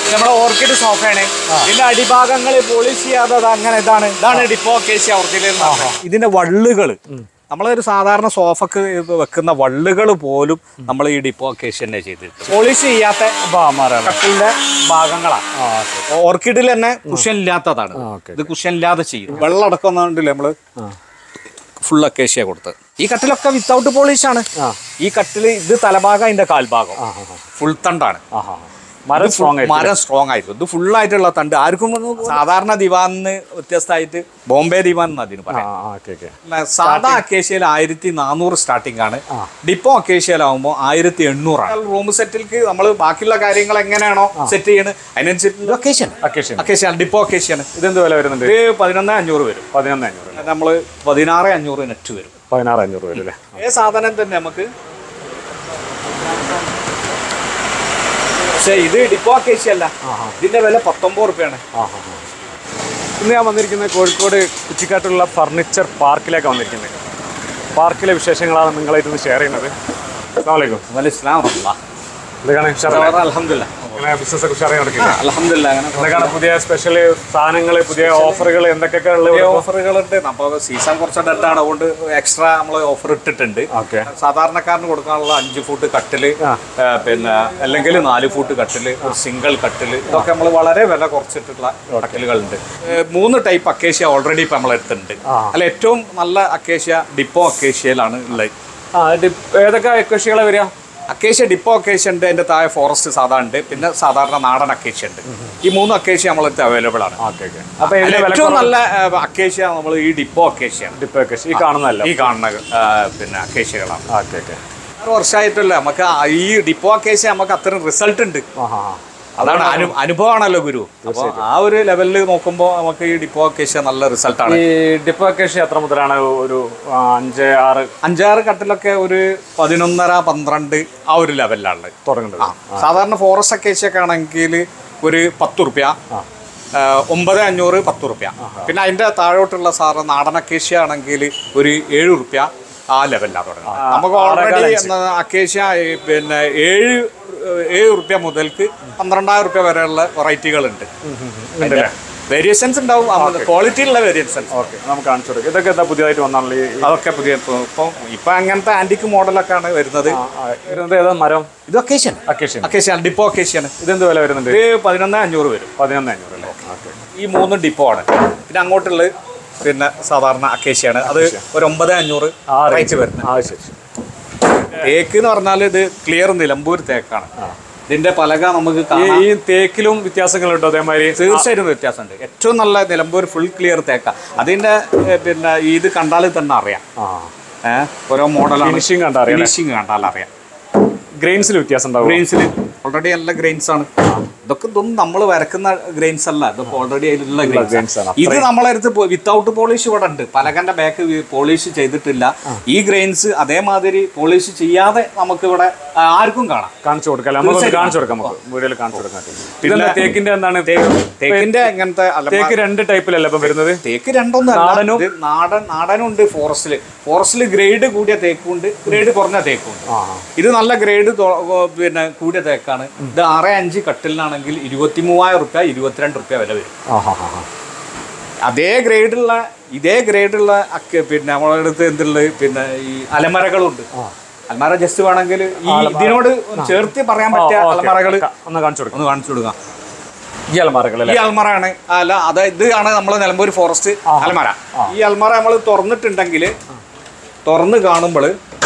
നമ്മുടെ ഓർക്കിഡ് സോഫയാണ് ഇതിന്റെ അടിഭാഗങ്ങൾ പോളിഷ് ചെയ്യാതെ അത് അങ്ങനെ ഇതാണ് ഇതാണ് ഡിപ്പോ കേസി ഒറിജിനൽ ഇതിന്റെ വള്ളുകൾ നമ്മളൊരു സാധാരണ സോഫക്ക് വെക്കുന്ന വള്ളുകൾ പോലും നമ്മൾ ഈ ഡിപ്പോ കേസ് തന്നെ ചെയ്തിട്ട് പോളിഷ് ചെയ്യാത്ത കട്ടിലിന്റെ ഭാഗങ്ങളാണ് ഓർക്കിഡിൽ തന്നെ കുഷൻ ഇല്ലാത്തതാണ് ഇത് കുഷൻ ഇല്ലാതെ ചെയ്യും വെള്ളം അടക്കുന്നുണ്ടല്ലേ നമ്മള് ഫുൾ അക്കേഷ്യ കൊടുത്ത് ഈ കട്ടിലൊക്കെ വിത്തൗട്ട് പോളിഷ് ആണ് ഈ കട്ടില് ഇത് തലഭാഗം അതിന്റെ കാൽഭാഗം ഫുൾ തണ്ടാണ് മരം സ്ട്രോങ് ആയിട്ട് മരം സ്ട്രോങ് ആയിരിക്കും ഇത് ഫുൾ ആയിട്ടുള്ള തണ്ട് ആർക്കും ഒന്ന് സാധാരണ ദിവാന്ന് വ്യത്യസ്തമായിട്ട് ബോംബെ ദിവാൻ എന്ന് അതിന് ആ പറയാം ഓക്കെ ഓക്കെ സാധാ അക്കേഷ്യയിൽ ആയിരത്തി നാനൂറ് സ്റ്റാർട്ടിംഗ് ആണ് ഡിപ്പോ അക്കേഷ്യയിലാവുമ്പോൾ ആയിരത്തി എണ്ണൂറാണ് റൂം സെറ്റിൽക്ക് നമ്മൾ ബാക്കിയുള്ള കാര്യങ്ങൾ എങ്ങനെയാണോ സെറ്റ് ചെയ്യണത് അതിനനുസരിച്ച് അക്കേഷ്യൻ അക്കേഷ്യൻ അക്കേഷ്യ ഡിപ്പോ അക്കേഷ്യാണ് ഇതെന്ത് വില വരുന്നുണ്ട് ഇത് പതിനൊന്ന് അഞ്ഞൂറ് വരും പതിനൊന്ന് അഞ്ഞൂറ് നമ്മൾ പതിനാറ് അഞ്ഞൂറ് നെറ്റ് വരും പതിനാറ് അഞ്ഞൂറ് വരും അല്ലേ ഏ സാധനം തന്നെ നമുക്ക് പക്ഷേ ഇത് ഡിപ്പോ അക്കേഷ്യ അല്ല ഇതിന്റെ വില പത്തൊമ്പത് റുപ്യാണ് ആ ആ ആ. ഇന്ന് ഞാൻ വന്നിരിക്കുന്നത് കോഴിക്കോട് കുറ്റിക്കാട്ടുള്ള ഫർണിച്ചർ പാർക്കിലേക്ക് വന്നിരിക്കുന്നത് പാർക്കിലെ വിശേഷങ്ങളാണ് നിങ്ങളായിട്ട് ഷെയർ ചെയ്യുന്നത് അസ്സാമലൈക്കും വല ഇസ്ലാം റഹ്മ. എന്തൊക്കെയാണ് ഉഷാറല്ലേ? അൽഹംദുലില്ലാ. അങ്ങനെ ബിസിനസ് ഒക്കെ ഉഷാറായി നടക്കില്ല അൽഹംദുലില്ലാ, അങ്ങനെ എന്തൊക്കെയാണ് പുതിയ സ്പെഷ്യൽ സാധനങ്ങൾ പുതിയ ഓഫറുകൾ എന്തൊക്കെയൊക്കെ ഉള്ളത് പുതിയ ഓഫറുകളുണ്ട് അപ്പോൾ സീസൺ കുറച്ച് ഡെഡാണ് അതുകൊണ്ട് എക്സ്ട്രാ നമ്മൾ ഓഫർ ഇട്ടിട്ടുണ്ട് ഓക്കെ സാധാരണക്കാരന് കൊടുക്കാനുള്ള അഞ്ച് ഫൂട്ട് കട്ടില് ആ. ആ, പിന്നെ അല്ലെങ്കിൽ നാല് ഫൂട്ട് കട്ടില് സിംഗിൾ കട്ടില് ഇതൊക്കെ നമ്മൾ വളരെ വില കുറച്ചിട്ടുള്ള കട്ടിലുകളുണ്ട് ഏ, മൂന്ന് ടൈപ്പ് അക്കേഷ്യ ഓൾറെഡി ഇപ്പം നമ്മൾ എടുത്തിട്ടുണ്ട് ആ. അല്ല ഏറ്റവും നല്ല അക്കേഷ്യ ഡിപ്പോ അക്കേഷ്യയിലാണ് ഉള്ളത് ആ ഡി- ഏതൊക്കെ കൃഷികളെ വരിക അക്കേഷ്യ ഡിപ്പോ അക്കേഷ്യ ഉണ്ട് അതിന്റെ താഴെ ഫോറസ്റ്റ് സാധാരണ ഉണ്ട് പിന്നെ സാധാരണ നാടൻ അക്കേഷ്യ ഉണ്ട് ഈ മൂന്ന് അക്കേഷ്യ നമ്മളടുത്ത് അവൈലബിൾ ആണ് ഓക്കെ ഓക്കെ അപ്പൊ അതിൽ ഇതിന്റെ വില ഏറ്റവും നല്ല ആ, അക്കേഷ്യ നമ്മൾ ഈ ഡിപ്പോ അക്കേഷ്യാണ് ഡിപ്പോ കൃഷി ഈ കാണുന്നതല്ല ഈ കാണുന്ന ആ, പിന്നെ അക്കേഷ്യകളാണ് ഓക്കെ ഓക്കെ ആറ് വർഷമായിട്ടല്ല നമുക്ക് ആ ഈ ഡിപ്പോ അക്കേഷ്യ നമുക്ക് അത്രയും റിസൾട്ട് ഉണ്ട് ആ ആ അതാണ് അനു അനുഭവമാണല്ലോ ഗുരു അപ്പോൾ ആ ഒരു ലെവലിൽ നോക്കുമ്പോൾ നമുക്ക് ഈ ഡിപ്പോ അക്കേഷ്യ നല്ല റിസൾട്ടാണ് ഈ ഡിപ്പോ കൃഷി എത്ര മുതലാണ് ഒരു ആ, അഞ്ച് ആറ് അഞ്ചാറ് കട്ടിലൊക്കെ ഒരു പതിനൊന്നര പന്ത്രണ്ട് ആ ഒരു ലെവലിലാണ് തുടങ്ങേണ്ടത് സാധാരണ ഫോറസ്റ്റ് അക്കേഷ്യ ഒക്കെ ആണെങ്കിൽ ഒരു പത്ത് റുപ്യ ഒമ്പത് അഞ്ഞൂറ് പത്ത് റുപ്യ പിന്നെ അതിന്റെ താഴോട്ടുള്ള സാറ് നാടൻ അക്കേഷ്യ ആണെങ്കിൽ ഒരു ഏഴ് റുപ്യ ആ ലെവലിലാണ് തുടങ്ങുന്നത് നമുക്ക് ഓൾറെഡി അക്കേഷ്യ ഈ പിന്നെ ഏഴ് ഏഴ് റുപ്യ മുതൽക്ക് പന്ത്രണ്ടായിരം റുപ്യ വരെയുള്ള വെറൈറ്റികളുണ്ട് ഉണ്ടല്ലേ വേരിയേഷൻസ് ഉണ്ടാവും ക്വാളിറ്റി ഉള്ള വേരിയേഷൻസ് ഓക്കെ നമുക്ക് കാണിച്ചു കൊടുക്കാം ഇതൊക്കെ എന്താ പുതിയതായിട്ട് വന്നാണല്ലോ ഈ ഈ- അതൊക്കെ പുതിയ ഇപ്പം ഇപ്പം അങ്ങനത്തെ ആന്റിക് മോഡലൊക്കെ ആണ് വരുന്നത് ആ, ആ, ഇത് ഏതാ മരം ഇത് അക്കേഷ്യൻ അക്കേഷ്യൻ അക്കേഷ്യ ഡിപ്പോ അക്കേഷ്യാണ് ഇതെന്ത് വില വരുന്നുണ്ട് ഇത് പതിനൊന്ന് അഞ്ഞൂറ് വരും പതിനൊന്ന് അഞ്ഞൂറ് അല്ലേ ഓക്കെ ഈ മൂന്ന് ഡിപ്പോ ആണ് പിന്നെ അങ്ങോട്ടുള്ളത് പിന്നെ സാധാരണ അക്കേഷ്യാണ് അത് ഒരു ഒമ്പത് അഞ്ഞൂറ് ആ റേറ്റ് വരുന്നത് ആ ശരി ശരി. തേക്ക് എന്ന് പറഞ്ഞാൽ ഇത് ക്ലിയർ നിലമ്പൂർ തേക്കാണ് ഇതിന്റെ പലക നമുക്ക് ഈ കാണാം ഈ തേക്കിലും വ്യത്യാസങ്ങളുണ്ടോ അതേമാതിരി തീർച്ചയായിട്ടും വ്യത്യാസമുണ്ട് ഏറ്റവും നല്ല നിലമ്പൂർ ഫുൾ ക്ലിയർ തേക്ക അതിന്റെ ഏ, പിന്നെ ഇത് കണ്ടാൽ തന്നെ അറിയാം ആ ഏഹ് ഓരോ മോഡലാണ് ഫിനിഷിങ് കണ്ടാ അറിയാം ഫിനിഷിങ് കണ്ടാൽ അറിയാം ഗ്രെയിൻസിൽ വ്യത്യാസം ഉണ്ടാവും ഗ്രെയിൻസിൽ ഓൾറെഡി നല്ല ഗ്രെയിൻസ് ആണ് ഇതൊക്കെ ഇതൊന്നും നമ്മൾ വരക്കുന്ന ഗ്രെയിൻസ് അല്ല ഇതൊക്കെ ഓൾറെഡി അതിലുള്ള grains ഗ്രെയിൻസ് ആണ്. ഇത് നമ്മളെ അടുത്ത് വിത്തൗട്ട് പോളിഷ് ഇവിടെ ഉണ്ട് പലകന്റെ ബാക്ക് പോളിഷ് ചെയ്തിട്ടില്ല ഈ ഗ്രെയിൻസ് അതേമാതിരി പോളിഷ് ചെയ്യാതെ നമുക്ക് ഇവിടെ ആ, ആർക്കും കാണാം കാണിച്ചു കൊടുക്കാം അല്ലേ? നമുക്ക് കാണിച്ചു കൊടുക്കാം നമുക്ക് വീഡിയോയിൽ കാണിച്ചു കൊടുക്കാം പിന്നെ തേക്കിന്റെ എന്താണ് തേക്കിന്റെ അങ്ങനത്തെ അല്ല തേക്ക് രണ്ട് ടൈപ്പിലല്ലേ ഇപ്പം വരുന്നത് തേക്ക് രണ്ടൊന്നും നാടനും? നാടനും നാടൻ നാടനുണ്ട് ഫോറസ്റ്റില് ഫോറസ്റ്റിൽ ഗ്രേഡ് കൂടിയ തേക്കുണ്ട് ഗ്രേഡ് കുറഞ്ഞ തേക്കുണ്ട് ആ ഇത് നല്ല ഗ്രേഡ് പിന്നെ കൂടിയ തേക്കാണ് ഇത് ആറ് അഞ്ച് കട്ടിലിനാണെങ്കിൽ ഇരുപത്തി മൂവായിരം റുപ്യ ഇരുപത്തിരണ്ട് റുപ്യ വില വരും ആ ഹാ ഹാ അതേ ഗ്രേഡുള്ള ഇതേ ഗ്രേഡുള്ള അക്ക പിന്നെ നമ്മളെ അടുത്ത് എന്തുള്ളത് പിന്നെ ഈ അലമരകളുണ്ട് അലമര ജസ്റ്റ് വേണമെങ്കിൽ ഈ ഇതിനോട് ചേർത്ത് പറയാൻ പറ്റിയ അലമറകൾ ഒന്ന് കാണിച്ചു കൊടുക്കാം ഒന്ന് കാണിച്ചു കൊടുക്കാം ഈ അലമാരകളല്ലേ ഈ അൽമറയാണ് അല്ല അത് ഇതാണ് നമ്മൾ നിലമ്പൂർ ഫോറസ്റ്റ് അൽമറ ഈ അൽമറ നമ്മൾ തുറന്നിട്ടുണ്ടെങ്കിൽ തുറന്ന് കാണുമ്പോൾ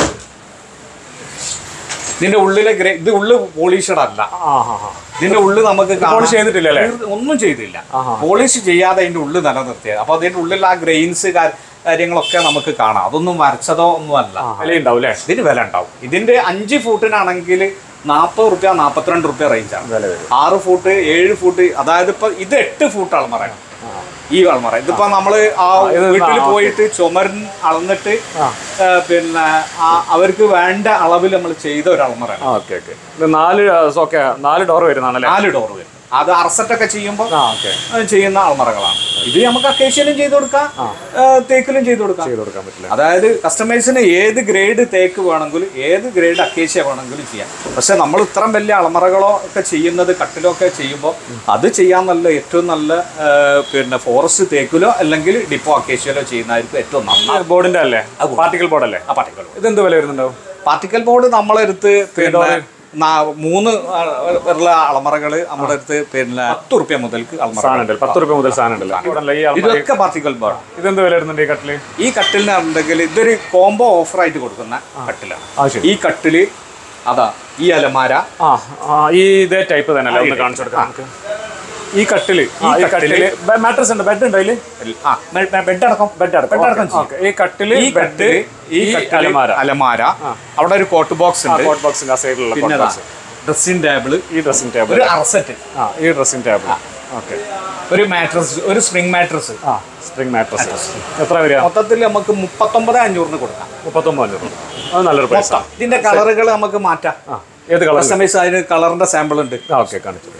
ഇതിന്റെ ഉള്ളിലെ ഗ്രേ ഇത് ഉള്ളു പോളിഷഡ് അല്ല ആ ഹാ ഹാ ഇതിന്റെ ഉള്ളിൽ നമുക്ക് കാണാം. പോളിഷ് ചെയ്തിട്ടില്ല അല്ലേ? തീർ- ഒന്നും ചെയ്തില്ല പോളിഷ് ചെയ്യാതെ അതിന്റെ ഉള്ളിൽ നിലനിർത്തിയത് അപ്പൊ അതിന്റെ ഉള്ളിൽ ആ ഗ്രെയിൻസ് കാര്യങ്ങളൊക്കെ നമുക്ക് കാണാം അതൊന്നും വരച്ചതോ ഒന്നും അല്ല വില ഉണ്ടാവും അല്ലേ ഇതിന് വില ഉണ്ടാവും ഇതിന്റെ അഞ്ച് ഫൂട്ടിനാണെങ്കിൽ നാൽപ്പത് റുപ്യ നാൽപ്പത്തിരണ്ട് റുപ്യ റേഞ്ചാണ് വില വരും ആറ് ഫൂട്ട് ഏഴ് ഫൂട്ട് അതായത് ഇപ്പൊ ഇത് എട്ട് ഫൂട്ട് അൾമറയാണ് ഈ അൾമറ ഇതിപ്പോ നമ്മള് ആ വീട്ടിൽ പോയിട്ട് ചുമരിന് അളന്നിട്ട് ആ. ആ, പിന്നെ ആ- അവർക്ക് വേണ്ട അളവിൽ നമ്മൾ ചെയ്ത ഒരു അൾമറയാണ് ആ ഓക്കെ ഓക്കെ ഇത് നാല് ഓക്കെ നാല് ഡോർ വരുന്നതാണല്ലേ നാല് ഡോർ വരും അത് അറസറ്റൊക്കെ ചെയ്യുമ്പോൾ ആ ഓക്കെ ചെയ്യുന്ന അൾമറകളാണ് ഇത് നമുക്ക് അക്കേഷ്യയിലും ചെയ്ത് കൊടുക്കാം ആ, തേക്കിലും ചെയ്ത് കൊടുക്കാം ചെയ്ത് കൊടുക്കാൻ പറ്റില്ല അതായത് കസ്റ്റമേഴ്സിന് ഏത് ഗ്രേഡ് തേക്ക് വേണമെങ്കിലും ഏത് ഗ്രേഡ് അക്കേഷ്യ വേണമെങ്കിലും ചെയ്യാം പക്ഷെ നമ്മൾ ഇത്രയും വലിയ അളമറകളോ ഒക്കെ ചെയ്യുന്നത് കട്ടിലോ ഒക്കെ ചെയ്യുമ്പോൾ അത് ചെയ്യാൻ നല്ല ഏറ്റവും നല്ല ആ, പിന്നെ ഫോറസ്റ്റ് തേക്കിലോ അല്ലെങ്കിൽ ഡിപ്പോ അക്കേഷ്യയിലോ ചെയ്യുന്നതായിരിക്കും ഏറ്റവും നന്നായി ബോർഡിന്റെ അല്ലേ പാർട്ടിക്കൽ ബോർഡ് അല്ലേ ആ പാർട്ടിക്കൽ ഇതെന്ത് വില വരുന്നുണ്ടാവും പാർട്ടിക്കൽ ബോർഡ് നമ്മളെടുത്ത് പിന്നെ നാ- മൂന്ന് ഉള്ള അളമറകൾ നമ്മുടെ അടുത്ത് പിന്നെ പത്ത് റുപ്യ മുതൽക്ക് അളമറ സാധനം ഉണ്ടല്ലോ പത്ത് റുപ്യ മുതൽ സാധനം ഉണ്ടല്ലോ ഇവിടെ അല്ലേ ഈ അൾമാര- ഇതൊക്കെ പാർട്ടിക്കൽ ബോർഡ് ഇതെന്ത് വില വരുന്നുണ്ട് ഈ കട്ടില് ഈ കട്ടിലിനുണ്ടെങ്കിൽ ഇതൊരു കോംബോ ഓഫറായിട്ട് കൊടുക്കുന്ന കട്ടിലാണ് ആ ശരി ഈ കട്ടില് അതാ ഈ അലമാര ആ ആ, ഈ ഇതേ ടൈപ്പ് തന്നെ അല്ലേ ഒന്ന് കാണിച്ചു കൊടുക്കാം നമുക്ക് ഈ കട്ടില് ആ, ഈ കട്ടില് മാട്രസ് ഉണ്ട് ബെഡ് ഉണ്ട് അതില് ആ ബെഡ് അടക്കം ബെഡ് അടക്കം അടക്കം ചെയ്യും. ഓക്കെ ഈ കട്ടില് ഈ ബെഡ് കട്ടില് ഈ കട്ടില് അലമാര അലമാര അവിടെ ഒരു കോട്ട് ബോക്സ് ഉണ്ട് കോട്ട് ബോക്സിന്റെ ആ സൈഡിലുള്ള പിന്നെ കോട്ട് ബോക്സ് ഡ്രസ്സിംഗ് ടേബിള് ഈ ഡ്രസ്സിംഗ് ടേബിൾ ഒരു അറസെറ്റ് ആ ഈ ഡ്രസ്സിംഗ് ടേബിൾ ഓക്കെ ഒരു മാട്രസ് ഒരു സ്പ്രിംഗ് മാട്രസ് ആ സ്പ്രിംഗ് മാട്രസ് എത്ര വരിക മൊത്തത്തിൽ നമുക്ക് മുപ്പത്തൊമ്പത് അഞ്ഞൂറിന് കൊടുക്കാം മുപ്പത്തൊമ്പത് അഞ്ഞൂറ് അത് നല്ലൊരു പ്രൈസ് മൊത്തം ഇതിന്റെ കളറുകൾ നമുക്ക് മാറ്റാം ആ ഏത് കളർ കസ്റ്റമൈസ് അതിന് കളറിന്റെ സാമ്പിൾ ഉണ്ട് ആ ഓക്കെ കാണിച്ചു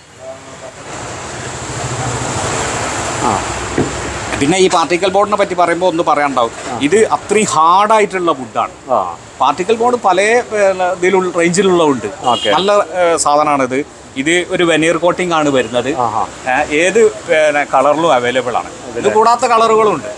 ആ പിന്നെ ഈ പാർട്ടിക്കൽ ബോർഡിനെ പറ്റി പറയുമ്പോൾ ഒന്ന് പറയാനുണ്ടാവും ഇത് അത്രയും ഹാർഡായിട്ടുള്ള വുഡാണ് ആ പാർട്ടിക്കൽ ബോർഡ് പല പിന്നെ, ഇതിലുള്ള റേഞ്ചിലുള്ള ഉണ്ട് Okay. നല്ല സാധനമാണ് ഇത് ഇത് ഒരു വെനീർ കോട്ടിംഗ് ആണ് വരുന്നത് ആഹാ. ഏ, ഏത് പിന്നെ, കളറിലും അവൈലബിൾ ആണ് ഇത് കൂടാത്ത കളറുകളും ഉണ്ട്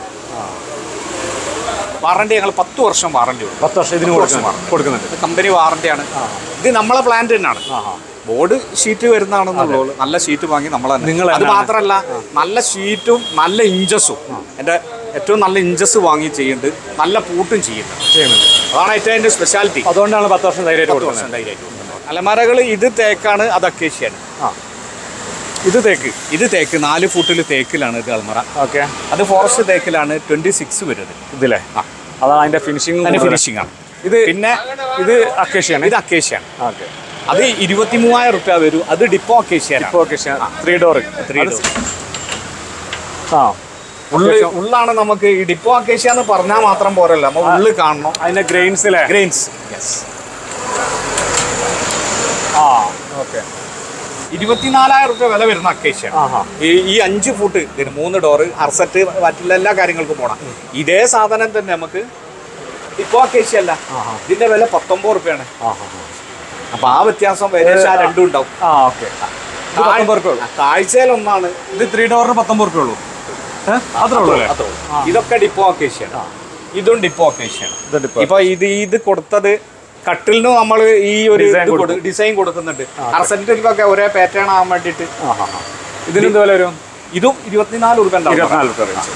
വാറണ്ടി ഞങ്ങൾ പത്ത് വർഷം വാറണ്ടി ഉണ്ട് പത്ത് വർഷം ഇതിന് കൊടുക്കുന്നുണ്ട് കൊടുക്കുന്നുണ്ട് ഇത് കമ്പനി വാറണ്ടിയാണ് ഇത് നമ്മളെ പ്ലാന്റ് തന്നെയാണ് ആഹാ ബോർഡ് ഷീറ്റ് വരുന്നതാണെന്നുള്ളൂ നല്ല ഷീറ്റ് വാങ്ങി നമ്മൾ നിങ്ങൾ അത് മാത്രമല്ല നല്ല ഷീറ്റും നല്ല ഇഞ്ചസും എൻ്റെ ഏറ്റവും നല്ല ഇഞ്ചസ് വാങ്ങി ചെയ്യുന്നുണ്ട് നല്ല പൂട്ടും ചെയ്യുന്നുണ്ട് ചെയ്യുന്നുണ്ട് അതാണ് ഏറ്റവും അതിൻ്റെ സ്പെഷ്യാലിറ്റി അതുകൊണ്ടാണ് പത്ത് വർഷം ധൈര്യമായിട്ട് കൊടുക്കുന്നത് അലമരകൾ ഇത് തേക്കാണ് അത് അക്കേഷ്യാണ് ആ ഇത് തേക്ക് ഇത് തേക്ക് നാല് ഫുട്ടിൽ തേക്കിലാണ് ഇത് അൽമറ ഓക്കെ അത് ഫോറസ്റ്റ് തേക്കിലാണ് ട്വന്റി സിക്സ് വരുന്നത് ഇതില്ലേ അതാണ് അതിന്റെ ഫിനിഷിംഗ് അതിന്റെ ഫിനിഷിംഗ് ആണ് ഇത് പിന്നെ ഇത് അക്കേഷ്യാണ് ഇത് അക്കേഷ്യാണ് ഓക്കെ അത് ഇരുപത്തി മൂവായിരം റുപ്യ വരും അത് ഡിപ്പോ അക്കേഷ്യാണ് ഇപ്പോൾ acacia three door Three door. ആ ഉള്ളി ഉള്ളാണ് നമുക്ക് ഈ ഡിപ്പോ അക്കേഷ്യ എന്ന് പറഞ്ഞാൽ മാത്രം പോരല്ല നമ്മൾ ഉള്ളിൽ കാണണം അതിന്റെ ഗ്രെയിൻസിലെ ഗ്രെയിൻസ് യെസ് ആ ഓക്കെ ഇരുപത്തിനാലായിരം റുപ്യ വില വരുന്ന അക്കേഷ്യാണ് ആഹാ ഈ ഈ അഞ്ച് ഫുട്ട് ഇതിന് മൂന്ന് ഡോറ് അർസെറ്റ് മറ്റുള്ള എല്ലാ കാര്യങ്ങൾക്കും പോണം ഇതേ സാധനം തന്നെ നമുക്ക് ഇപ്പോ അക്കേഷ്യ അല്ല ആഹാ. ഇതിന്റെ വില പത്തൊമ്പത് റുപ്യാണ് ആഹാ അപ്പൊ ആ വ്യത്യാസം ഏകദേശം ആ രണ്ടും ഉണ്ടാവും ആ ഓക്കെ ഇത് പത്തൊമ്പത് റുപ്യ ഉള്ളൂ കാഴ്ചയിൽ ഒന്നാണ് ഇത് ത്രീ ഡോറിന് പത്തൊമ്പത് റുപ്യ ഉള്ളൂ ഏഹ് അത്രേ ഉള്ളൂ അല്ലേ അത്രേ ഉള്ളൂ. ഇതൊക്കെ ഡിപ്പോ അക്കേഷ്യാണ് ഇതും ഡിപ്പോ അക്കേഷ്യാണ് ഇതുണ്ട് ഇപ്പോൾ ഇപ്പൊ ഇത് ഇത് കൊടുത്തത് കട്ടിലിന് നമ്മൾ ഈ ഒരു Design കൊടുക്കും. ഡിസൈൻ കൊടുക്കുന്നുണ്ട് അർസെന്റിലൊക്കെ ഒരേ പാറ്റേൺ ആവാൻ വേണ്ടിയിട്ട് ആഹാ ഇതിന് എന്ത് വില വരും ഇതും ഇരുപത്തിനാല് റുപ്യ ഉണ്ടാവും ഇരുപത്തിനാല് റുപ്യ റേഞ്ച്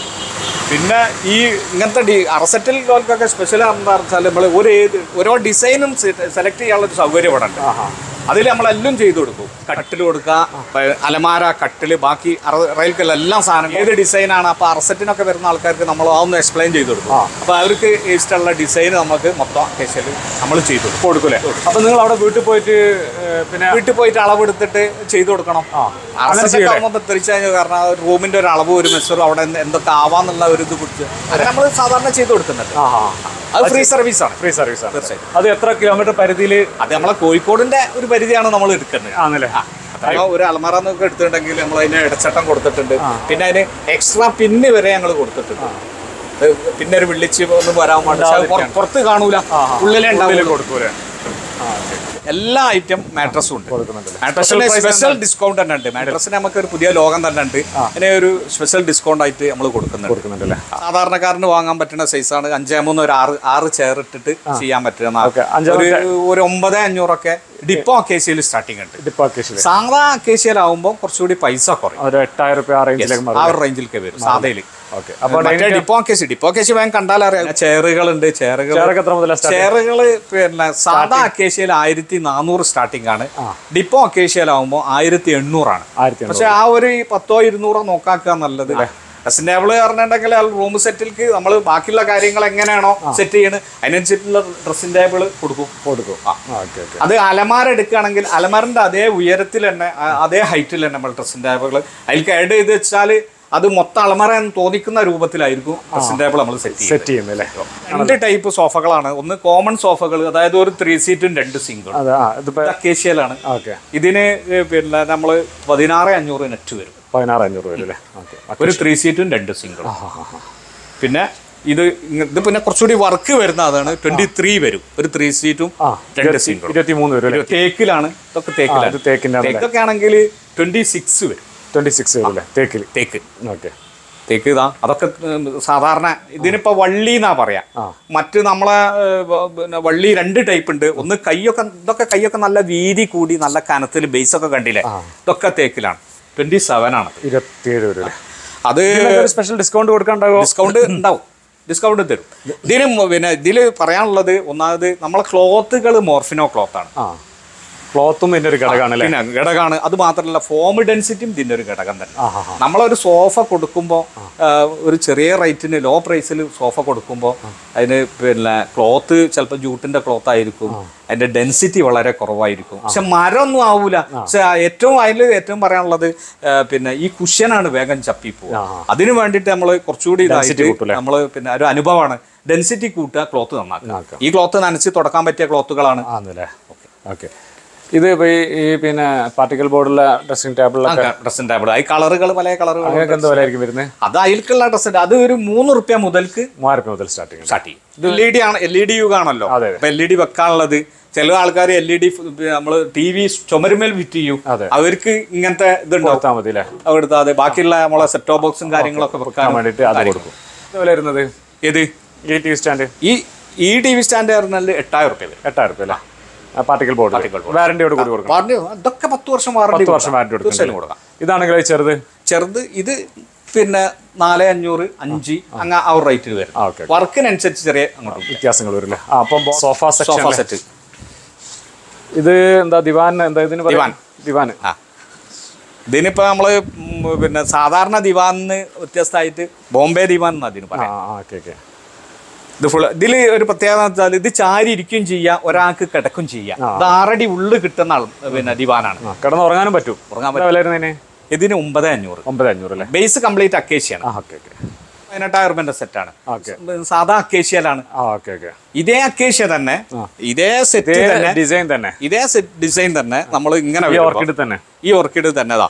പിന്നെ ഈ ഇങ്ങനത്തെ ഡി അറസറ്റിൽ ലോൽക്കൊക്കെ സ്പെഷ്യൽ എന്താ വെച്ചാൽ നമ്മൾ ഒരു ഏത് ഓരോ ഡിസൈനും സെലക്ട് ചെയ്യാനുള്ള ഒരു സൗകര്യം ഇവിടെ ഉണ്ട് ആഹാ അതിൽ നമ്മളെല്ലാം ചെയ്തു കൊടുക്കും കട്ടിൽ കൊടുക്കുക പ- അലമാര കട്ടിൽ ബാക്കി റെയിൽക്കെല്ലാം സാധനം ഏത് ഡിസൈനാണ് അപ്പോൾ അറസറ്റിനൊക്കെ വരുന്ന ആൾക്കാർക്ക് നമ്മൾ അതൊന്ന് എക്സ്പ്ലെയിൻ ചെയ്ത് കൊടുക്കും ആ. അപ്പോൾ അവർക്ക് ഇഷ്ടമുള്ള ഡിസൈൻ നമുക്ക് മൊത്തം കേസിൽ നമ്മൾ ചെയ്തു കൊടുക്കും കൊടുക്കൂലേ അപ്പൊ നിങ്ങൾ അവിടെ വീട്ടിൽ പോയിട്ട് ഏഹ്, പിന്നെ വീട്ടിൽ പോയിട്ട് അളവെടുത്തിട്ട് ചെയ്തു കൊടുക്കണം ആ അങ്ങനെ അറസറ്റ് ചെയ്യൂലേ ആകുമ്പോൾ തിരിച്ചു കഴിഞ്ഞാൽ കാരണം ആ റൂമിന്റെ ഒരു അളവ് ഒരു മെസ്സറും അവിടെ എന്ത് എന്തൊക്കെ ആവാന്നുള്ള ഒരു ഇത് കുറിച്ച് അത് നമ്മൾ സാധാരണ ചെയ്തു കൊടുക്കുന്നുണ്ട് ആഹാ അത് ഫ്രീ സർവീസ് ആണ് ഫ്രീ സർവീസ് ആണ് തീർച്ചയായും. അത് എത്ര കിലോമീറ്റർ പരിധിയിൽ അത് നമ്മളെ കോഴിക്കോടിന്റെ ഒരു പരിധിയാണ് നമ്മൾ എടുക്കുന്നത് ആണല്ലേ അഥവാ ഒരു അലമാര എന്നൊക്കെ എടുത്തിട്ടുണ്ടെങ്കിൽ നമ്മൾ അതിന് ഇടച്ചട്ടം കൊടുത്തിട്ടുണ്ട് പിന്നെ അതിന് എക്സ്ട്രാ പിന്ന് വരെ ഞങ്ങൾ കൊടുത്തിട്ടുണ്ട് അത് പിന്നെ ഒരു വിളിച്ച് ഒന്നും വരാൻ വേണ്ടി പക്ഷെ അത് പുറ- പുറത്ത് കാണൂല ഉള്ളിലേ ഉള്ളിൽ ഉണ്ടാവില്ല കൊടുക്കൂലേ ആ ഓക്കെ എല്ലാ ഐറ്റം മാട്രസും ഉണ്ട് കൊടുക്കുന്നുണ്ടല്ലേ മാട്രസിന് സ്പെഷ്യൽ ഡിസ്കൗണ്ട് തന്നെ ഉണ്ട് മാട്രസിന് നമുക്ക് ഒരു പുതിയ ലോകം തന്നെ ഉണ്ട് അതിനെ ഒരു സ്പെഷ്യൽ ഡിസ്കൗണ്ട് ആയിട്ട് നമ്മൾ കൊടുക്കുന്നുണ്ട് കൊടുക്കുന്നുണ്ടല്ലേ സാധാരണക്കാരന് വാങ്ങാൻ പറ്റുന്ന സൈസാണ് അഞ്ചേ മൂന്ന് ഒരു ആറ് ആറ് ചെയർ ഇട്ടിട്ട് ചെയ്യാൻ പറ്റുന്ന ഓക്കെ അഞ്ചാം ഒരു ഒരു ഒമ്പത് അഞ്ഞൂറൊക്കെ ഡിപ്പോ അക്കേഷ്യയിൽ സ്റ്റാർട്ടിംഗ് ഉണ്ട് ഡിപ്പോ അക്കേഷ്യല് സാധാ അക്കേഷ്യയിലാവുമ്പോൾ കുറച്ചുകൂടി പൈസ കുറയും ഒരു എട്ടായിരം റുപ്യ ആ റേഞ്ചിലേക്ക് ആ മാറും ഒരു റേഞ്ചിലേക്ക് വരും സാധയില് ഓക്കെ അപ്പൊ മറ്റേ ഡിപ്പോ അക്കേഷ്യ ഡിപ്പോ അക്കേഷ്യ വേഗം കണ്ടാലറിയാം ചെയറുകളുണ്ട് ചെയറുകൾ ചെയറൊക്കെ എത്ര മുതലാ സ്റ്റാർട്ട് ചെയറുകള് പിന്നെ സാധാ അക്കേഷ്യയിൽ ആയിരത്തി നാനൂറ് സ്റ്റാർട്ടിംഗ് ആണ് ഡിപ്പോ അക്കേഷ്യയിലാവുമ്പോൾ ആയിരത്തി എണ്ണൂറാണ് ആയിരത്തി പക്ഷെ ആ ഒരു പത്തോ ഇരുന്നൂറോ നോക്കാക്കുക നല്ലത് ഡ്രസ്സിൻ്റെബിള് പറഞ്ഞിട്ടുണ്ടെങ്കിൽ ആ റൂം സെറ്റിലേക്ക് നമ്മൾ ബാക്കിയുള്ള കാര്യങ്ങൾ എങ്ങനെയാണോ സെറ്റ് ചെയ്യണത് അതിനനുസരിച്ചുള്ള ഡ്രസ്സിംഗ് ടേബിൾ കൊടുക്കും കൊടുക്കും ഓക്കെ ഓക്കെ അത് അലമാര എടുക്കുകയാണെങ്കിൽ അലമാരൻ്റെ അതേ ഉയരത്തിൽ തന്നെ ആ, അതേ ഹൈറ്റിൽ തന്നെ നമ്മൾ ഡ്രസ്സിംഗ് ടേബിൾ അതിലേക്ക് ആഡ് ചെയ്ത് വെച്ചാൽ അത് മൊത്തം അളമറ എന്ന് തോന്നിക്കുന്ന രൂപത്തിലായിരിക്കും ഡ്രസ്സിംഗ് ടേബിൾ നമ്മൾ സെറ്റ് ചെയ്യുന്നത് സെറ്റ് ചെയ്യുന്നത് അല്ലേ രണ്ട് ടൈപ്പ് സോഫകളാണ് ഒന്ന് കോമൺ സോഫകൾ അതായത് ഒരു ത്രീ സീറ്റും രണ്ട് സിംഗിളും അതെ ആ ഇതിപ്പോ അക്കേഷ്യയിലാണ് ഓക്കെ ഇതിന് ഏ, പിന്നെ നമ്മൾ പതിനാറ് അഞ്ഞൂറ് നെറ്റ് വരും പതിനാറ് അഞ്ഞൂറ് വരും അല്ലേ ഓക്കെ ഒരു ത്രീ സീറ്റും രണ്ട് സിംഗിളും പിന്നെ ഇത് ഇങ്ങ- ഇത് പിന്നെ കുറച്ചുകൂടി വർക്ക് വരുന്ന അതാണ് ട്വന്റി ത്രീ വരും ഒരു ത്രീ സീറ്റും ആ രണ്ട് സിംഗിളും ഇരുപത്തി മൂന്ന് വരും അല്ലേ തേക്കിലാണ് ഇതൊക്കെ ഇത് തേക്കിലാണ് തേക്കിൻ്റെ ആണല്ലേ തേക്കൊക്കെ ആണെങ്കിൽ ട്വന്റി സിക്സ് വരും ട്വന്റി സിക്സ് വരും അല്ലേ തേക്കിൽ തേക്ക് ഓക്കെ തേക്ക് ഇതാ അതൊക്കെ ഉം, സാധാരണ ഇതിനിപ്പോ വള്ളി എന്നാ പറയാ ആ. മറ്റ് നമ്മളെ ഏർ, വ- പിന്നെ വള്ളി രണ്ട് ടൈപ്പ് ഉണ്ട് ഒന്ന് കൈയൊക്കെ ഇതൊക്കെ കൈയൊക്കെ നല്ല വീതി കൂടി നല്ല കനത്തിൽ ബേസ് ഒക്കെ കണ്ടില്ലേ ഇതൊക്കെ തേക്കിലാണ് ട്വന്റി സെവൻ ആണ് ഇരുപത്തിയേഴ് വരും അല്ലേ അത് ഇതിനൊക്കെ ഒരു സ്പെഷ്യൽ ഡിസ്കൗണ്ട് കൊടുക്കാണ്ടാവോ ഡിസ്കൗണ്ട് ഉണ്ടാവും ഡിസ്കൗണ്ട് തരും ഇതിന് മ- പിന്നെ ഇതിൽ പറയാനുള്ളത് ഒന്നാമത് നമ്മളെ ക്ലോത്തുകൾ മോർഫിനോ ക്ലോത്ത് ആണ് ആ ക്ലോത്തും ഇതിന്റെ ഒരു ഘടകമാണ് അല്ലേ പിന്നെ ഘടകമാണ് അത് മാത്രമല്ല ഫോം ഡെൻസിറ്റിയും ഇതിന്റെ ഒരു ഘടകം തന്നെ ആ ആ നമ്മളൊരു സോഫ കൊടുക്കുമ്പോൾ ഒരു ചെറിയ റേറ്റിന് ലോ പ്രൈസിൽ സോഫ കൊടുക്കുമ്പോൾ അതിന് പിന്നെ ക്ലോത്ത് ചിലപ്പോൾ ജൂട്ടിന്റെ ക്ലോത്ത് ആയിരിക്കും അതിന്റെ ഡെൻസിറ്റി വളരെ കുറവായിരിക്കും പക്ഷെ മരമൊന്നും ആവൂല പക്ഷെ ഏറ്റവും അതിൽ ഏറ്റവും പറയാനുള്ളത് ആ, പിന്നെ ഈ കുഷ്യനാണ് വേഗം ചപ്പിപ്പോവുക ആ. അതിന് വേണ്ടിയിട്ട് നമ്മൾ കുറച്ചുകൂടി ഇതായിട്ട് കൂട്ടൂലേ? നമ്മൾ പിന്നെ ഒരു അനുഭവമാണ് ഡെൻസിറ്റി കൂട്ടുക ക്ലോത്ത് നന്നാക്കുക നന്നാക്കുക. ഈ ക്ലോത്ത് നനച്ച് തുടക്കാൻ പറ്റിയ ക്ലോത്തുകളാണ് ആന്നല്ലേ ഓക്കെ ഇത് ഇപ്പൊ ഈ ഈ പിന്നെ പാർട്ടിക്കൽ ബോർഡുള്ള ഡ്രസ്സിംഗ് ടേബിളിലൊക്കെ ഡ്രസ്സിംഗ് ടേബിൾ ഈ കളറുകൾ പല കളറുകൾ അങ്ങനെയൊക്കെ എന്താ വില ആയിരിക്കും വരുന്നത് അത് അതിൽക്കുള്ള ഡ്രസ്സ് അത് ഒരു മൂന്ന് റുപ്യ മുതൽക്ക് മൂവായിരം രൂപ മുതൽ സ്റ്റാർട്ടിങ് സ്റ്റാർട്ട് ചെയ്യും ഇത് എൽ ഇ ഡി ആണ് എൽ ഇ ഡി യുഗാണല്ലോ അതെ. അപ്പൊ എൽ ഇ ഡി വെക്കാനുള്ളത് ചില ആൾക്കാർ എൽ ഇ ഡി നമ്മൾ ടി വി ചുമരുമേൽ വിറ്റ് ചെയ്യും അതെ. അവർക്ക് ഇങ്ങനത്തെ ഇതുണ്ടാവും കൊടുത്താൽ മതി അല്ലേ അവിടുത്തെ അതെ ബാക്കിയുള്ള നമ്മളെ സെറ്റോ ബോക്സും കാര്യങ്ങളൊക്കെ വെക്കാൻ വെക്കാൻ വേണ്ടിയിട്ട് അത് കൊടുക്കും ഇത് വില വരുന്നത് ഏത് ഈ ടി വി സ്റ്റാൻഡ് ഈ ഈ ടി വി സ്റ്റാൻഡ് പറഞ്ഞാൽ എട്ടായിരം റുപ്യ വരും എട്ടായിരം രൂപ അല്ലേ പാർട്ടിക്കൽ ബോർഡ് വാറന്റിയോട് കൂടി കൊടുക്കും പറഞ്ഞു ഇതൊക്കെ പത്ത് വർഷം വാറണ്ടി പത്ത് വർഷം വാറന്റി തീർച്ചയായും കൊടുക്കും കൊടുക്കാം ഇതാണെങ്കിൽ ചെറുത് ചെറുത് ഇത് പിന്നെ നാല് അഞ്ഞൂറ് അഞ്ച് അങ്ങ് ആ ഒരു റേറ്റിൽ വരും ആ ഓക്കെ വർക്കിനനുസരിച്ച് ചെറിയ അങ്ങോട്ട് വ്യത്യാസങ്ങൾ വരും അല്ലേ ആ അപ്പം സോഫ സോഫ സെക്ഷൻ സെറ്റ് ഇത് എന്താ ദിവാൻ എന്താ ഇതിന് പറയാ? ദിവാൻ. ദിവാൻ ആ ഇതിനിപ്പോ നമ്മള് ഉം പിന്നെ സാധാരണ ദിവാന്ന് വ്യത്യസ്തമായിട്ട് ബോംബെ ദിവാൻ എന്ന് അതിന് ആ പറയാം ഓക്കെ ഓക്കെ ഇത് ഫുൾ ഇതിൽ ഒരു പ്രത്യേകത എന്ന് വെച്ചാൽ ഇത് ചാരി ഇരിക്കും ചെയ്യാം ഒരാൾക്ക് കിടക്കും ചെയ്യാം ഇത് ആറടി ഉള്ളു കിട്ടുന്ന ആൾ പിന്നെ ദിവാനാണ് ആ കിടന്ന് ഉറങ്ങാനും പറ്റും ഉറങ്ങാൻ എന്താ വില വരുന്നതിന് ഇതിന് ഒമ്പത് അഞ്ഞൂറ് ഒമ്പത് അഞ്ഞൂറ് അല്ലേ ബേസ് കംപ്ലീറ്റ് അക്കേഷ്യയാണ് ആ ഓക്കെ ഓക്കെ പതിനെട്ടായിരം റുപ്യന്റെ സെറ്റാണ് ഓക്കെ സാധാ അക്കേഷ്യയിലാണ് ആ ഓക്കെ ഓക്കെ ഇതേ അക്കേഷ്യ തന്നെ ഇതേ സെറ്റ് തന്നെ ഡിസൈൻ തന്നെ ഇതേ സെറ്റ് ഡിസൈൻ തന്നെ നമ്മൾ ഇങ്ങനെ ഈ വരുമ്പോ- ഓർക്കിഡ് തന്നെ ഈ ഓർക്കിഡ് തന്നെതാ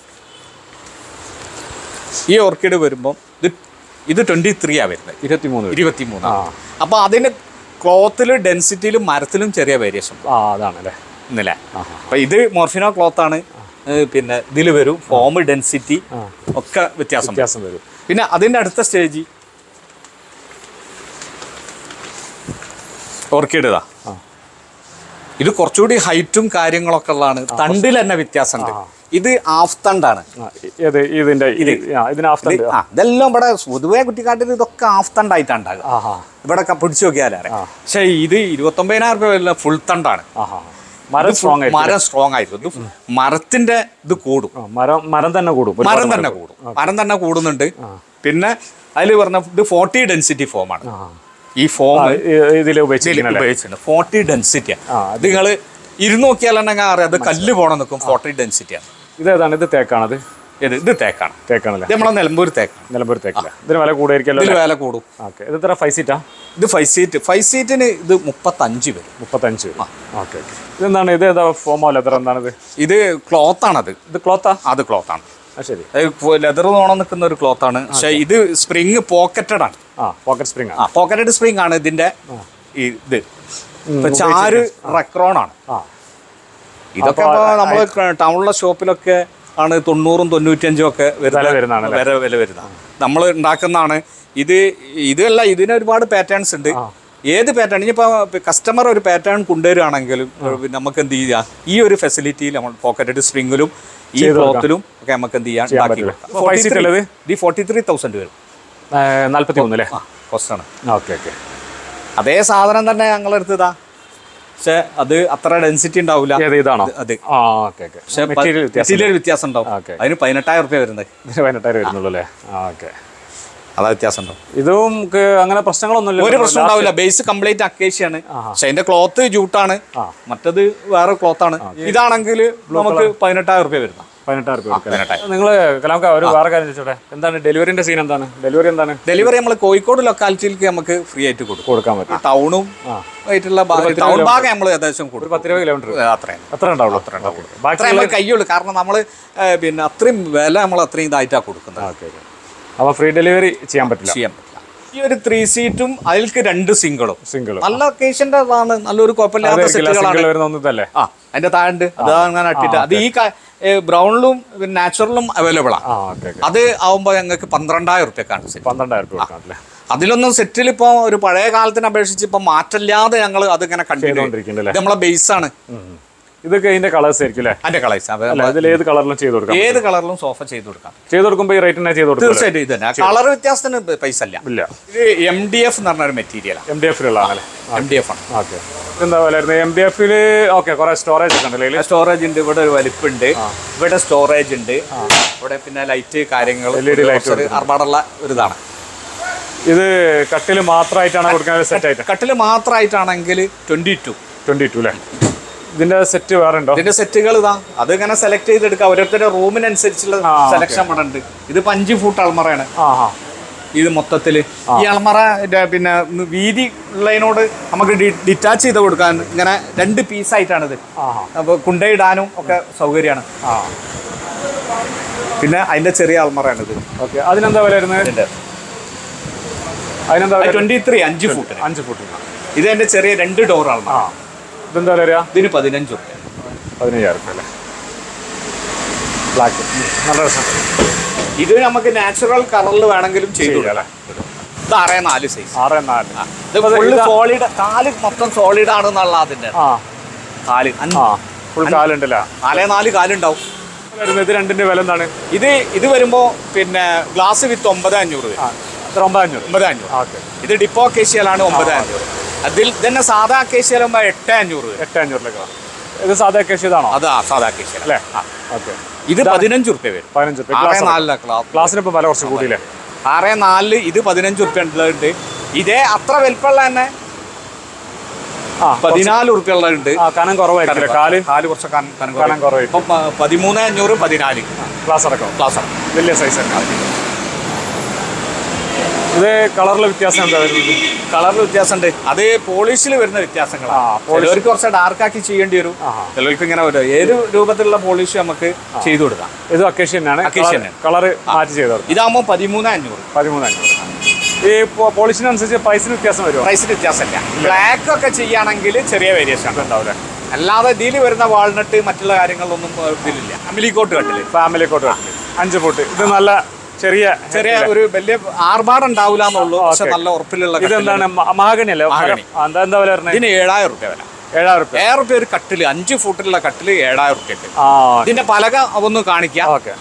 ഈ ഓർക്കിഡ് വരുമ്പോൾ ഇത് ഇത് ട്വന്റി ത്രീ ആ വരുന്നത് ഇരുപത്തി മൂന്ന് വരും ഇരുപത്തി മൂന്ന് ആ അപ്പോൾ അതിന് ക്ലോത്തിലും ഡെൻസിറ്റിയിലും മരത്തിലും ചെറിയ വേരിയേഷൻ ആ അതാണ് അല്ലേ ഇന്നല്ലേ അപ്പോൾ ഇത് മോർഫിനോ ക്ലോത്ത് ആണ് ഏഹ് പിന്നെ ഇതിൽ വരും ഫോം ഡെൻസിറ്റി ഒക്കെ വ്യത്യാസം വരും. വ്യത്യാസം വരും പിന്നെ അതിൻ്റെ അടുത്ത സ്റ്റേജ് ഓർക്കിഡ് ഇതാ ആ. ഇത് കുറച്ചുകൂടി ഹൈറ്റും കാര്യങ്ങളൊക്കെ ഉള്ളതാണ് തണ്ടിൽ തന്നെ വ്യത്യാസമുണ്ട് ഇത് ഹാഫ് തണ്ടാണ് ആ, ഏത് ഇതിന്റെ ഇത് ആ ഇതിന് ഹാഫ് തണ്ട് ആ ഇതെല്ലാം ഇവിടെ പൊതുവെ കുറ്റിക്കാട്ടിൽ ഇതൊക്കെ ഹാഫ് തണ്ടായിട്ടാണ് ഉണ്ടാകുക ആ ആ ഇവിടെ ഒക്കെ പിടിച്ചു നോക്കിയാലേ പക്ഷേ ഇത് ഇരുപത്തൊമ്പതിനായിരം രൂപ വല്ല ഫുൾ തണ്ടാണ് ആ ആ മരം സ്ട്രോങ് ആയിട്ട് മരം സ്ട്രോങ് ആയിരിക്കും ഇത് മരത്തിന്റെ ഇത് കൂടും ആ, മരം മരം തന്നെ കൂടും ഒരുപാട് മരം തന്നെ കൂടും മരം തന്നെ കൂടുന്നുണ്ട് പിന്നെ അതിൽ പറഞ്ഞ ഇത് ഫോർട്ടി ഡെൻസിറ്റി ഫോമാണ് ആ ഈ ഫോം ആ, ഇ- ഇതില് ഉപയോഗിച്ചിരിക്കുന്നത് ഉപയോഗിച്ചിട്ടുണ്ട് ഫോർട്ടി ഡെൻസിറ്റിയാണ് ആ, അത് നിങ്ങൾ ഇരുന്ന് നോക്കിയാൽ തന്നെ അറിയാം അത് കല്ല് പോണം നിൽക്കും ഫോർട്ടി ഡെൻസിറ്റിയാണ് ഇത് ഏതാണ് ഇത് തേക്കാണത് ഇത് ഇത് തേക്കാണ് തേക്കാണല്ലേ ഇത് നമ്മളെ നിലമ്പൂർ തേക്കാണ് നിലമ്പൂർ തേക്കില്ല ഇതിന് വില കൂടുതലായിരിക്കുമല്ലോ ഇതിൽ വില കൂടും ഓക്കെ ഇത് എത്ര ഫൈവ് സീറ്റാ ഇത് ഫൈവ് സീറ്റ് ഫൈവ് സീറ്റിന് ഇത് മുപ്പത്തഞ്ച് വരും മുപ്പത്തഞ്ച് വരും ഓക്കെ ഓക്കെ ഇതെന്താണ് ഇത് ഏതാ ഫോമോ ലെതർ എന്താണിത് ഇത് ക്ലോത്ത് ആണത് ഇത് ക്ലോത്താ അത് ക്ലോത്ത് ആണ് ആ ശരി ലെതർ തോണം നിൽക്കുന്ന ഒരു ക്ലോത്ത് ആണ് പക്ഷെ ഇത് സ്പ്രിങ് പോക്കറ്റഡ് ആണ് ആ പോക്കറ്റ് സ്പ്രിങ് ആ പോക്കറ്റഡ് സ്പ്രിങ് ആണ് ഇതിന്റെ ഈ ഇത് ഇപ്പൊ ചാര് റെക്രോൺ ആണ് ആ ഇതൊക്കെ ഇപ്പൊ നമ്മള് ടൗണിലെ ഷോപ്പിലൊക്കെ ആണ് തൊണ്ണൂറും തൊണ്ണൂറ്റഞ്ചും ഒക്കെ വില വരുന്നതാണ് വില വില വരുന്ന നമ്മൾ ഉണ്ടാക്കുന്നതാണ് ഇത് ഇതല്ല ഇതിന് ഒരുപാട് പാറ്റേൺസ് ഉണ്ട് ഏത് പാറ്റേൺ ഇനിയിപ്പോൾ കസ്റ്റമർ ഒരു പാറ്റേൺ കൊണ്ടുവരികയാണെങ്കിലും പിന്നെ നമുക്ക് എന്ത് ചെയ്യാം ഈ ഒരു ഫെസിലിറ്റിയിൽ നമ്മൾ പോക്കറ്റഡ് സ്പ്രിങ്ങിലും ഈ ക്ലോത്തിലും ഒക്കെ നമുക്ക് എന്ത് ചെയ്യാം ഉണ്ടാക്കി പറ്റും. കൊടുക്കാം. അപ്പോൾ five seat ഉള്ളത്? ഇത് ഫോർട്ടി ത്രീ തൗസൻഡ് വരും നാല്പത്തി മൂന്ന് അല്ലേ ആ കോസ്റ്റാണ് ഓക്കെ ഓക്കെ അതേ സാധനം തന്നെ ഞങ്ങളെടുത്തതാ പക്ഷെ അത് അത്ര ഡെൻസിറ്റി ഉണ്ടാവില്ല ഏത് ഇതാണോ അത് ആ ഓക്കെ ഓക്കെ പക്ഷെ മെറ്റീരിയൽ വ്യത്യാസം മെറ്റീരിയൽ വ്യത്യാസം ഉണ്ടാവും ഓക്കെ. അതിന് പതിനെട്ടായിരം റുപ്യ വരുന്നത് ഇതിന് പതിനെട്ടായിരം വരുന്നുള്ളൂ അല്ലേ ആ ഓക്കെ അതാ വ്യത്യാസം ഉണ്ടാവും ഇതും നമുക്ക് അങ്ങനെ പ്രശ്നങ്ങളൊന്നുമില്ല ഒരു പ്രശ്നം ഉണ്ടാവില്ല ബേസ് കംപ്ലീറ്റ് അക്കേഷ്യാണ് പക്ഷെ അതിന്റെ ക്ലോത്ത് ജൂട്ടാണ് ആ. മറ്റത് വേറെ ക്ലോത്ത് ആണ് ഇതാണെങ്കിൽ നമുക്ക് പതിനെട്ടായിരം റുപ്യ വരുന്ന പതിനെട്ടായിരം രൂപ പതിനെട്ടായിരം. നിങ്ങൾ കലാംക ഒരു വേറെ കാര്യം ചോദിച്ചോട്ടെ എന്താണ് ഡെലിവറിന്റെ സീൻ എന്താണ് ഡെലിവറി എന്താണ് ഡെലിവറി നമ്മൾ കോഴിക്കോട് ലൊക്കാലിറ്റിയിലേക്ക് നമുക്ക് ഫ്രീ ആയിട്ട് കൊടുക്കും കൊടുക്കാൻ പറ്റും ടൗണും ആയിട്ടുള്ള ഭാഗം ടൗൺ ഭാഗം നമ്മൾ ഏകദേശം കൊടുക്കും പത്ത് ഇരുപത് കിലോമീറ്റർ അത്രയും അത്ര ഉണ്ടാവുള്ളൂ ബാക്കി അത്രയും നമ്മൾ കയ്യുള്ളൂ കാരണം നമ്മൾ പിന്നെ അത്രയും വില നമ്മൾ അത്രയും ഇതായിട്ടാണ് കൊടുക്കുന്നത് ഓക്കെ ഓക്കെ അപ്പോൾ ഫ്രീ ഡെലിവറി ചെയ്യാൻ പറ്റില്ല ചെയ്യാൻ പറ്റില്ല ഈ ഒരു ത്രീ സീറ്റും അതിൽക്ക് രണ്ട് സിംഗിളും സിംഗിൾ നല്ല ഒക്കേഷൻ്റെ അതാണ് നല്ലൊരു കുഴപ്പമില്ലാത്ത സെറ്റുകളാണ് സിംഗിൾ വരുന്ന ഒന്നും ഇതല്ലേ ആ അതിന്റെ താഴെ അത് അങ്ങനെ അട്ടിട്ട് അത് ഈ ബ്രൗണിലും നാച്ചുറലും അവൈലബിൾ ആണ് ആ ഓക്കെ ഓക്കെ അത് ആവുമ്പോൾ ഞങ്ങൾക്ക് പന്ത്രണ്ടായിരം റുപ്യക്കാണ് സെറ്റ് പന്ത്രണ്ടായിരം രൂപ കൊടുക്കാം അല്ലേ അതിലൊന്നും സെറ്റിൽ ഇപ്പോൾ ഒരു പഴയ കാലത്തിനെ അപേക്ഷിച്ച് ഇപ്പം മാറ്റമില്ലാതെ ഞങ്ങൾ അതിങ്ങനെ കണ്ടിന്യൂ ചെയ്തുകൊണ്ടിരിക്കുന്നുണ്ടല്ലേ ഇത് നമ്മളെ ബേസ് ആണ് ഇതൊക്കെ ഇതിന്റെ കളേഴ്സ് ആയിരിക്കും അല്ലേ അതിന്റെ കളേഴ്സ് അല്ല ഇതിൽ ഏത് കളറിലും ചെയ്ത് കൊടുക്കാം ഏത് കളറിലും സോഫ ചെയ്ത് കൊടുക്കാം ചെയ്ത് കൊടുക്കുമ്പോൾ ഈ റേറ്റിനെ ചെയ്ത് കൊടുക്കും തീർച്ചയായിട്ടും ഇത് തന്നെ കളർ വ്യത്യാസത്തിന് പൈസ അല്ല ഇല്ല ഇത് എം ഡി എഫ് എന്ന് പറഞ്ഞ ഒരു മെറ്റീരിയലാണ് എം ഡി എഫിലുള്ളതാണല്ലേ എം ഡി എഫ് ആണ് ഓക്കെ എന്താ പോലെ എം ഡി എഫിൽ ഓക്കെ കുറെ സ്റ്റോറേജ് ഒക്കെ ഉണ്ടല്ലേ ഇതില്? സ്റ്റോറേജ് ഉണ്ട് ഇവിടെ ഒരു വലിപ്പുണ്ട് ഇവിടെ സ്റ്റോറേജ് ഉണ്ട് ഇവിടെ പിന്നെ ലൈറ്റ് കാര്യങ്ങൾ LED light അർബാടുള്ള ഒരു ഇതാണ് ഇത് കട്ടിൽ മാത്രമായിട്ടാണ് കൊടുക്കാൻ സെറ്റ് ആയിട്ട് കട്ടിൽ മാത്രമായിട്ടാണെങ്കിൽ ട്വന്റി ടു ട്വന്റി ടു അല്ലേ ഇതിന്റെ സെറ്റ് വേറെ ഉണ്ടോ ഇതിന്റെ സെറ്റുകൾ ഇതാ അത് ഇങ്ങനെ സെലക്ട് ചെയ്തെടുക്കാം ഓരോരുത്തരുടെ റൂമിനനുസരിച്ചുള്ള ആ, സെലക്ഷൻ ഇവിടെ ഉണ്ട് ഇതിപ്പോ അഞ്ച് ഫൂട്ട് അൾമറയാണ് ആ ആ ഇത് മൊത്തത്തില് ഈ അൾമറ ര- പിന്നെ ഒന്ന് വീതി ഉള്ളതിനോട് നമുക്ക് ഡിറ്റാച്ച് ചെയ്ത് കൊടുക്കാൻ ഇങ്ങനെ രണ്ട് പീസായിട്ടാണ് ഇത് ആ അപ്പോൾ കുണ്ടയിടാനും ഒക്കെ സൗകര്യമാണ് ആ പിന്നെ അതിന്റെ ചെറിയ അൾമറയാണ് ഇത് ഓക്കെ അതിനെന്താ വില വരുന്നത് ഇതിന്റെ അതിനെന്താ വില ട്വന്റി ത്രീ അഞ്ച് ഫൂട്ടിന് അഞ്ച് ഫുട്ടിന് ഇത് എന്റെ ചെറിയ രണ്ട് ഡോർ അൾമറ ആ ഇതെന്താ വില വരിക ഇതിന് പതിനഞ്ച് റുപ്യ പതിനയ്യായിരം റുപ്യ അല്ലേ ബ്ലാക്ക് നല്ല രസം ഇത് നമുക്ക് നാച്ചുറൽ കളറിൽ വേണമെങ്കിലും ചെയ്തു ചെയ്യാം കൊടുക്കാം അല്ലേ ഇത് ആറേ നാല് സൈസ് ആറ് നാല് ഇത് ഫുള്ള് സോളിഡ് കാല് മൊത്തം സോളിഡ് ആണെന്നുള്ള അതിന്റെ ആ കാല് ആ ഫുൾ കാലുണ്ടല്ലേ നാലേ നാല് കാലുണ്ടാവും വരുന്നത് ഇത് രണ്ടിന്റെ വില എന്താണ് ഇത് ഇത് വരുമ്പോ പിന്നെ ഗ്ലാസ് വിത്ത് ഒമ്പത് അഞ്ഞൂറ് വരും ആ എത്ര ഒമ്പത് അഞ്ഞൂറ് ഒമ്പത് അഞ്ഞൂറ് ഓക്കെ ഇത് ഡിപ്പോ കേശിയലാണ് ഒമ്പത് അഞ്ഞൂറ് അതിൽ തന്നെ സാധാ കേശിയലാകുമ്പോ എട്ട് അഞ്ഞൂറ് വരും എട്ട് അഞ്ഞൂറിലേക്ക് ഇത് സാധാ കേസ് ഇതാണോ അതാ സാധാ കേശിയല അല്ലേ ഓക്കെ ഇത് പതിനഞ്ച് റുപ്യ വരും പതിനഞ്ച് റുപ്യ ആറേ ക്ലാസ് നാലില ക്ലാസ് ക്ലാസ്സിന് ഇപ്പം വില കുറച്ച് കൂടിയില്ലേ ആറേ നാലില് ഇത് പതിനഞ്ച് റുപ്യ ഉള്ളതുണ്ട് ഇതേ അത്ര വലിപ്പമുള്ള തന്നെ ആ പതിനാല് റുപ്യ ഉള്ളതുണ്ട് ആ കനം കുറവായിരിക്കും കാല് കാല് കുറച്ച് കനം കനം കനം കുറവായിരിക്കും ഇപ്പം പ- പതിമൂന്ന് അഞ്ഞൂറ് പതിനാല് ക്ലാസ് അടക്കം ക്ലാസ് ആണ് വലിയ സൈസ് തന്നെ ഇത് കളറിലെ വ്യത്യാസം എന്താ വരുന്നത് കളറിൽ വ്യത്യാസമുണ്ട് അത് പോളിഷിൽ വരുന്ന വ്യത്യാസങ്ങളാണ് ആ, polish. ചിലവർക്ക് കുറച്ച് ഡാർക്ക് ആക്കി ചെയ്യേണ്ടി വരും ആഹാ. ചിലർക്ക് ഇങ്ങനെ വരും ഏത് രൂപത്തിലുള്ള പോളിഷ് നമുക്ക് ചെയ്തു കൊടുക്കാം ഇത് അക്കേഷ്യ തന്നെയാണ് Acacia തന്നെയാണ്. കളർ മാറ്റി ചെയ്ത് കൊടുക്കും ഇതാകുമ്പോൾ പതിമൂന്ന് അഞ്ഞൂറ് പതിമൂന്ന് അഞ്ഞൂറ് ഈ പോളിഷിനനുസരിച്ച് പ്രൈസിന് വ്യത്യാസം വരുമോ പ്രൈസിന് വ്യത്യാസമില്ല ബ്ലാക്ക് ഒക്കെ ചെയ്യുകയാണെങ്കിൽ ചെറിയ വേരിയേഷൻ ഉണ്ടാവില്ലേ അല്ലാതെ ഇതിൽ വരുന്ന വാൾനട്ട് മറ്റുള്ള കാര്യങ്ങളൊന്നും ഏഹ്, ഇതിലില്ല ഫാമിലി കോട്ട് കട്ടില് ഫാമിലി കോട്ട് അഞ്ച് ഫുട്ട് ഇത് നല്ല ചെറിയ ചെറിയ ഒരു വലിയ ആർഭാട് ഉണ്ടാവില്ല എന്നുള്ളൂ പക്ഷെ ഓക്കേ. നല്ല ഉറപ്പിലുള്ള കട്ടില്. ഇതെന്താണ് മഹാഗണി അല്ലേ മഹാഗണി. ആ, എന്താ എന്താ വില പറഞ്ഞത് ഇതിന് ഏഴായിരം റുപ്യ വില ഏഴായിരം റുപ്യ ഏഴായിരം റുപ്യ ഒരു കട്ടില് അഞ്ച് ഫൂട്ടിലുള്ള കട്ടില് ഏഴായിരം റുപ്യക്ക് ആ ഇതിന്റെ പലക ഒന്ന് കാണിക്കാം ഓക്കെ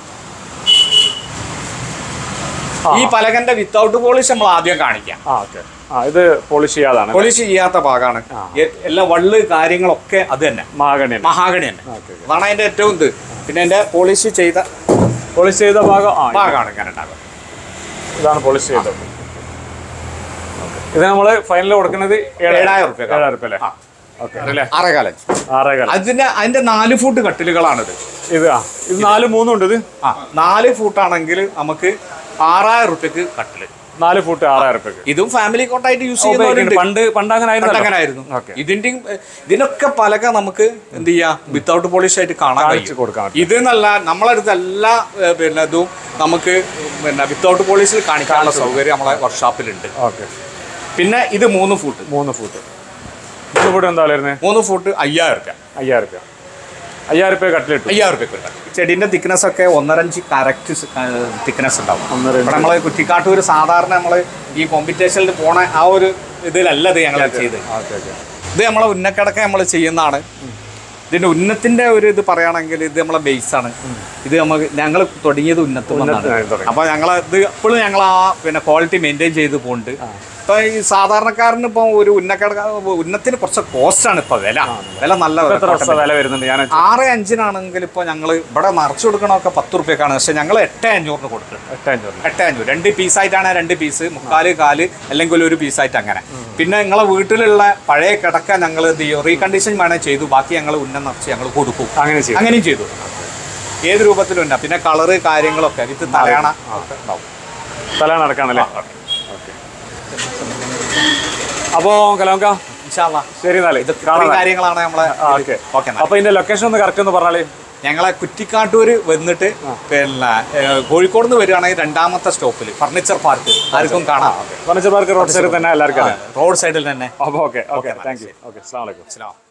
ഈ പലകന്റെ വിത്തൗട്ട് പോളിഷ് നമ്മൾ ആദ്യം കാണിക്കാം ആ ഓക്കെ ആ ഇത് പോളിഷ് ചെയ്യാതാണ് പോളിഷ് ചെയ്യാത്ത ഭാഗമാണ് എ- എല്ലാ വള്ള് കാര്യങ്ങളൊക്കെ അത് തന്നെ മഹാഗണി മഹാഗണി തന്നെ ഓക്കെ അതാണ് അതിന്റെ ഏറ്റവും ഇത് പിന്നെ എന്റെ പോളിഷ് ചെയ്ത പോളിഷ് ചെയ്ത ഭാഗം ആ ഇത് ഭാഗമാണ് ഇങ്ങനെ ഉണ്ടാകുക ഇതാണ് പോളിഷ് ചെയ്തത് ഇത് നമ്മൾ ഫൈനൽ കൊടുക്കുന്നത് ഏഴായിരം റുപ്യ. ഏഴായിരം റുപ്യ അല്ലേ ആ. ഓക്കെ അല്ലേ ആറേകാലം ആറേകാലം അതിന്റെ അതിന്റെ നാല് ഫൂട്ട് കട്ടിലുകളാണിത് ഇത് ആ ഇത് നാല് മൂന്നും ഉണ്ട് ഇത് ആ നാല് ഫൂട്ടാണെങ്കിൽ നമുക്ക് ആറായിരം റുപ്യക്ക് കട്ടില് നാല് ഫുട്ട് ആറായിരം റുപ്യക്ക് ഇതും ഫാമിലി കോട്ടായിട്ട് യൂസ് ചെയ്യുന്നവരുണ്ട് പണ്ട് പണ്ട് അങ്ങനെ ആയിരുന്നു അങ്ങനായിരുന്നു ഓക്കെ ഇതിന്റെയും ഏ, ഇതിനൊക്കെ പലക നമുക്ക് എന്ത് ചെയ്യാം വിത്തൗട്ട് പോളിഷ് ആയിട്ട് കാണാൻ കാണിച്ച് കഴിയും കൊടുക്കാൻ പറ്റും ഇത് എന്നല്ല നമ്മളടുത്ത് എല്ലാ ഏ, പിന്നെ ഇതും നമുക്ക് പിന്നെ വിത്തൗട്ട് പോളിഷിൽ കാണിക്കാനുള്ള സൗകര്യം നമ്മളെ വർക്ക്ഷോപ്പിലുണ്ട് ഓക്കെ പിന്നെ ഇത് മൂന്ന് ഫൂട്ട് മൂന്ന് ഫുട്ട് മൂന്ന് ഫുട്ട് എന്താ വരുന്നത് മൂന്ന് ഫൂട്ട് അയ്യായിരം റുപ്യ അയ്യായിരം റുപ്യ അയ്യായിരം റുപ്യ കട്ടിലിട്ടു അയ്യായിരം റുപ്യ കിട്ടും ചെടിന്റെ തിക്നെസ് ഒക്കെ ഒന്നരഞ്ച് കറക്റ്റ് തിക്നെസ് ഉണ്ടാവും ഒന്നര ഇവിടെ നമ്മള് കുറ്റിക്കാട്ടൂർ സാധാരണ നമ്മള് ഈ കോമ്പറ്റീഷനിൽ പോണ ആ ഒരു ഇതിലല്ല ഇത് ഞങ്ങൾ ചെയ്ത് ഓക്കെ ഓക്കെ ഇത് നമ്മളെ ഉന്നക്കിടക്ക നമ്മൾ ചെയ്യുന്നതാണ് ഇതിന്റെ ഉന്നത്തിന്റെ ഒരു ഇത് പറയുകയാണെങ്കിൽ ഇത് നമ്മളെ ബേസ് ആണ് ഇത് നമുക്ക് ഞങ്ങൾ തുടങ്ങിയത് ഉന്നത്ത് ഉന്നത്തിനായി തുടങ്ങി. അപ്പൊ ഞങ്ങൾ ഇത് ഇപ്പോഴും ഞങ്ങൾ ആ പിന്നെ ക്വാളിറ്റി മെയിൻറ്റെയിൻ ചെയ്ത് പോകുന്നുണ്ട് ഇപ്പൊ ഈ സാധാരണക്കാരന് ഇപ്പൊ ഒരു ഉന്നക്കട ഉന്നത്തിന് കുറച്ച് കോസ്റ്റ് ആണ് ഇപ്പൊ വില വില നല്ല വില എത്ര ദിവസം വില വരുന്നുണ്ട് ഞാൻ ആറ് അഞ്ചിനാണെങ്കിൽ ഇപ്പോൾ ഞങ്ങൾ ഇവിടെ നിറച്ചു കൊടുക്കണമൊക്കെ പത്ത് റുപ്യക്കാണ് പക്ഷെ ഞങ്ങൾ എട്ട് അഞ്ഞൂറിന് കൊടുക്കുന്നുണ്ട് എട്ട് അഞ്ഞൂറ് എട്ട് അഞ്ഞൂറ് രണ്ട് പീസായിട്ടാണ് രണ്ട് പീസ് മുക്കാല് കാല് അല്ലെങ്കിൽ ഒരു പീസായിട്ട് അങ്ങനെ പിന്നെ നിങ്ങളെ വീട്ടിലുള്ള പഴയ കിടക്ക ഞങ്ങൾ എന്ത് ചെയ്യും റീകണ്ടീഷൻ വേണേൽ ചെയ്തു ബാക്കി ഞങ്ങൾ ഉന്നം നിറച്ച് ഞങ്ങൾ കൊടുക്കും അങ്ങനെ ചെയ്യും അങ്ങനെയും ചെയ്തു ഏത് രൂപത്തിലും ഉണ്ടാവും പിന്നെ കളറ് കാര്യങ്ങളൊക്കെ ഇത് തലയണ ഒക്കെ ഉണ്ടാവും തല നടക്കാണല്ലേ ഓക്കെ അപ്പോ കലാംക ഇൻഷാല്ലാ. ശരി എന്നാലേ ഇത് ഇത്രയും കാണാം കാര്യങ്ങളാണ് നമ്മളെ ഓക്കെ ഓക്കെ അപ്പൊ ഇതിന്റെ ലൊക്കേഷൻ ഒന്ന് കറക്റ്റ് ഒന്ന് പറഞ്ഞാലേ ഞങ്ങളെ കുറ്റിക്കാട്ടൂര് വന്നിട്ട് പിന്നെ ഏഹ്, കോഴിക്കോട് നിന്ന് വരികയാണെങ്കിൽ രണ്ടാമത്തെ സ്റ്റോപ്പിൽ ഫർണിച്ചർ പാർക്ക് ആർക്കും കാണാം ഫർണിച്ചർ പാർക്ക് റോഡ് സൈഡിൽ തന്നെ എല്ലാവർക്കും അറിയാം റോഡ് സൈഡിൽ തന്നെ അപ്പൊ okay okay thank you okay അസ്സാം വലൈക്കും മനസ്സിലാവും